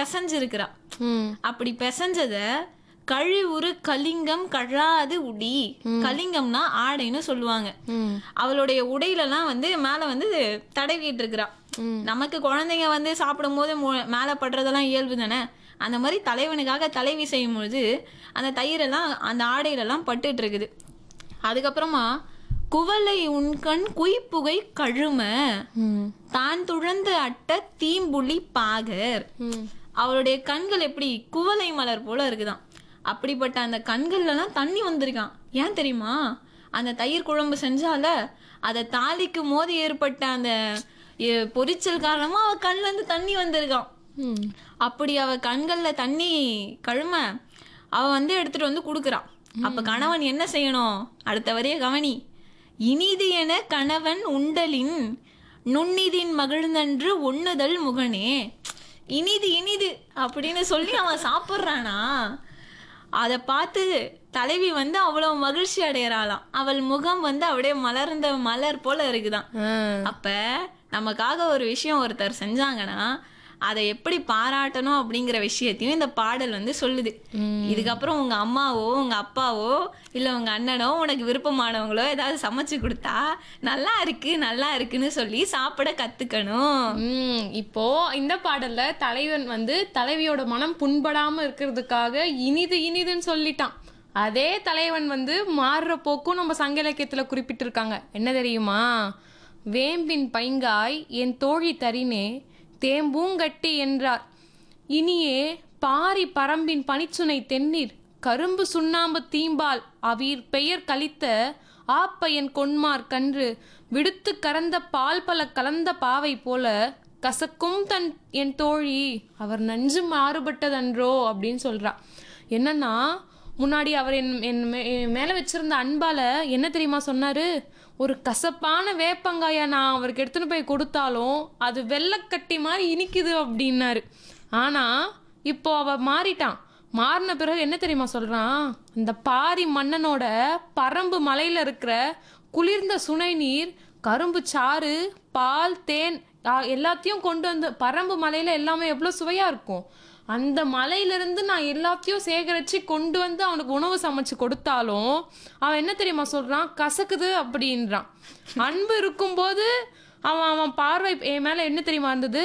பிசைஞ்சிருக்கிறா ம் அப்படி பிசைஞ்சத கழிவுறு கலிங்கம் கழாது உடி கலிங்கம்னா ஆடைன்னு சொல்லுவாங்க ம் அவளுடைய உடையிலலாம் வந்து மேல வந்து தடவிட்டு இருக்கிறா நமக்கு குழந்தைங்க வந்து சாப்பிடும் போது மு- மேல படுறதெல்லாம் இயல்பு தானே அந்த மாதிரி தலைவனுக்காக தலைவி செய்யும் பொழுது அந்த தயிரெல்லாம் அந்த ஆடையிலலாம் பட்டுட்டு இருக்குது அதுக்கப்புறமா குவளை உண்கண் குய்ப்புகை கழும ம் தான் துழந்த அட்ட தீம்புலி பாகர் ம் அவளுடைய கண்கள் எப்படி குவளை மலர் போல இருக்குதாம் அப்படிப்பட்ட அந்த கண்கள்லாம் தண்ணி வந்திருக்கான் ஏன் தெரியுமா அந்த தயிர் குழம்பு செஞ்சால அதை தாலிக்கும் போது ஏற்பட்ட அந்த எ- பொரிச்சல் காரணமா அவ கண்ல இருந்து தண்ணி வந்திருக்கான் ம் அப்படி அவ கண்கள்ல தண்ணி கழும அவ வந்து எடுத்துட்டு வந்து கொடுக்குறான் அப்ப கணவன் என்ன செய்யணும் அடுத்த வரைய கவனி இனிது என கணவன் உண்டலின் நுண்ணிதின் மகிழ்ந்தன்று உண்ணுதல் முகனே இனிது இனிது அப்படின்னு சொல்லி அவன் சாப்பிட்றானா அதை பார்த்து தலைவி வந்து அவ்வளவு மகிழ்ச்சி அடையறாளாம் அவள் முகம் வந்து அப்படியே மலர்ந்த மலர் போல இருக்குதாம் ஆ அப்ப நமக்காக ஒரு விஷயம் ஒருத்தர் செஞ்சாங்கன்னா அதை எப்படி பாராட்டணும் அப்படிங்கிற விஷயத்தையும் இந்த பாடல் வந்து சொல்லுது இதுக்கப்புறம் உங்க அம்மாவோ உங்க அப்பாவோ இல்ல உங்க அண்ணனோ உனக்கு விருப்பமானவங்களோ ஏதாவது சமைச்சு கொடுத்தா நல்லா இருக்கு நல்லா இருக்குன்னு சொல்லி சாப்பிட கத்துக்கணும் ம் இப்போ இந்த பாடல்ல தலைவன் வந்து தலைவியோட மனம் புண்படாம இருக்கிறதுக்காக இனிது இனிதுன்னு சொல்லிட்டான் அதே தலைவன் வந்து மாறுற போக்கும் நம்ம சங்க இலக்கியத்துல குறிப்பிட்டிருக்காங்க என்ன தெரியுமா வேம்பின் பைங்காய் என் தோழி தரினே தேம்பூங்கட்டி என்றார் இனியே பாரி பரம்பின் பனிச்சுனை தென்னீர் கரும்பு சுண்ணாம்பு தீம்பால் அவீர் பெயர் கலித்த ஆப்பையன் கொன்மார் கன்று விடுத்து கறந்த பால் பல கலந்த பாவை போல கசக்கும் தன் என் தோழி அவர் நஞ்சு மாறுபட்டதன்றோ அப்படின்னு சொல்றா என்னன்னா முன்னாடி அவர் என் என் மே- என் மேல வச்சிருந்த அன்பால என்ன தெரியுமா சொன்னாரு ஒரு கசப்பான வேப்பங்காய நான் அவருக்கு எடுத்துன்னு போய் கொடுத்தாலும் அது வெள்ளக்கட்டி மாதிரி இனிக்குது அப்படின்னாரு ஆனா இப்போ அவ மாறிட்டான் மாறின பிறகு என்ன தெரியுமா சொல்றான் இந்த பாரி மன்னனோட பரம்பு மலையில இருக்கிற குளிர்ந்த சுனை நீர் கரும்பு சாறு பால் தேன் ஆ, எல்லாத்தையும் கொண்டு வந்து பரம்பு மலையில எல்லாமே எவ்வளவு சுவையா இருக்கும் அந்த மலையிலிருந்து நான் எல்லாத்தையும் சேகரிச்சு கொண்டு வந்து அவனுக்கு உணவு சமைச்சு கொடுத்தாலும் அவன் என்ன தெரியுமா சொல்றான் கசக்குது அப்படின்றான் அன்பு இருக்கும்போது அவன் அவன் பார்வை என் மேல என்ன தெரியுமா இருந்தது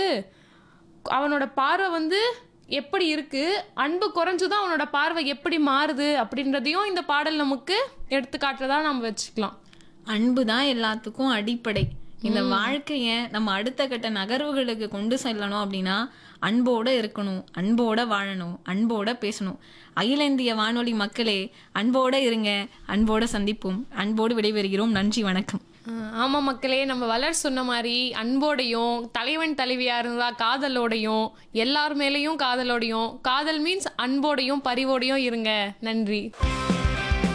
அவனோட பார்வை வந்து எப்படி இருக்கு அன்பு குறைஞ்சுதான் அவனோட பார்வை எப்படி மாறுது அப்படின்றதையும் இந்த பாடல் நமக்கு எடுத்துக்காட்டுறதா நம்ம வச்சுக்கலாம் அன்பு தான் எல்லாத்துக்கும் அடிப்படை இந்த வாழ்க்கைய நம்ம அடுத்த கட்ட நகர்வுகளுக்கு கொண்டு செல்லணும் அப்படின்னா அன்போட இருக்கணும் அன்போட வாழணும் அன்போட பேசணும் அகில இந்திய வானொலி மக்களே அன்போட இருங்க அன்போட சந்திப்போம் அன்போடு விடைபெறுகிறோம் நன்றி வணக்கம் ஆஹ் ஆமா மக்களே நம்ம வளர் சொன்ன மாதிரி அன்போடையும் தலைவன் தலைவியா இருந்தா காதலோடையும் எல்லார் மேலேயும் காதலோடையும் காதல் மீன்ஸ் அன்போடையும் பரிவோடையும் இருங்க நன்றி